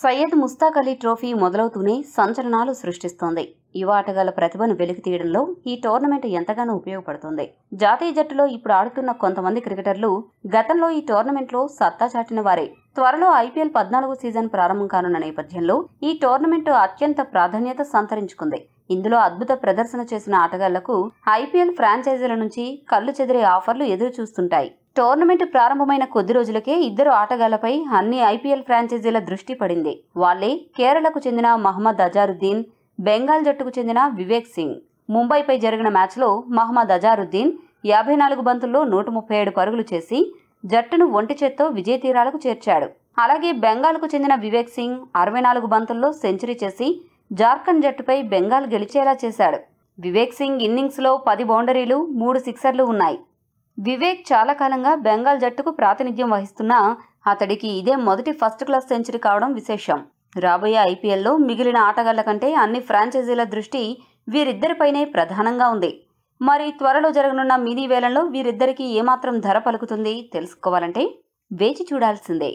Syed Mushtaq Ali trophy మొదలవుతూనే సంచలనాలు సృష్టిస్తోంది యువ ఆటగాళ్ల ప్రతిభను వెలికి తీయడంలో ఈ టోర్నమెంట్ ఎంతగానో ఉపయోగపడుతుంది జాతీయ జట్టులో ఇప్పుడు ఆడుతున్న కొంతమంది క్రికెటర్లు గతంలో ఈ టోర్నమెంట్లో సత్తా చాటిన వారే త్వరలో ఐపీఎల్ పద్నాలుగు సీజన్ ప్రారంభం కానున్న నేపథ్యంలో ఈ టోర్నమెంట్ అత్యంత ప్రాధాన్యత సంతరించుకుంది ఇందులో అద్భుత ప్రదర్శన చేసిన ఆటగాళ్లకు ఐపీఎల్ ఫ్రాంచైజీల నుంచి కళ్ళు చెదిరే ఆఫర్లు ఎదురు చూస్తుంటాయి టోర్నమెంట్ ప్రారంభమైన కొద్ది రోజులకే ఇద్దరు ఆటగాళ్లపై అన్ని ఐపీఎల్ ఫ్రాంచైజీల దృష్టి పడింది వాళ్లే కేరళకు చెందిన మహమ్మద్ అజారుద్దీన్ బెంగాల్ జట్టుకు చెందిన వివేక్ సింగ్ ముంబైపై జరిగిన మ్యాచ్లో మహమ్మద్ అజారుద్దీన్ యాభై నాలుగు బంతుల్లో నూట ముప్పై ఏడు పరుగులు చేసి జట్టును ఒంటి చేత్తో విజయ తీరాలకు చేర్చాడు అలాగే బెంగాల్కు చెందిన వివేక్ సింగ్ అరవై నాలుగు బంతుల్లో సెంచరీ చేసి జార్ఖండ్ జట్టుపై బెంగాల్ గెలిచేలా చేశాడు వివేక్ సింగ్ ఇన్నింగ్స్లో పది బౌండరీలు మూడు సిక్సర్లు ఉన్నాయి వివేక్ చాలా కాలంగా బెంగాల్ జట్టుకు ప్రాతినిధ్యం వహిస్తున్నా అతడికి ఇదే మొదటి ఫస్ట్ క్లాస్ సెంచరీ కావడం విశేషం రాబోయే ఐపీఎల్లో మిగిలిన ఆటగాళ్ల కంటే అన్ని ఫ్రాంచైజీల దృష్టి వీరిద్దరిపైనే ప్రధానంగా ఉంది మరి త్వరలో జరగనున్న మినీ వేలంలో వీరిద్దరికీ ఏమాత్రం ధర పలుకుతుంది తెలుసుకోవాలంటే వేచి చూడాల్సిందే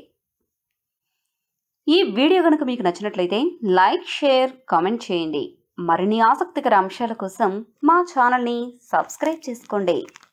ఈ వీడియో కనుక మీకు నచ్చినట్లయితే లైక్ షేర్ కామెంట్ చేయండి మరిన్ని ఆసక్తికర అంశాల కోసం మా ఛానల్ని సబ్స్క్రైబ్ చేసుకోండి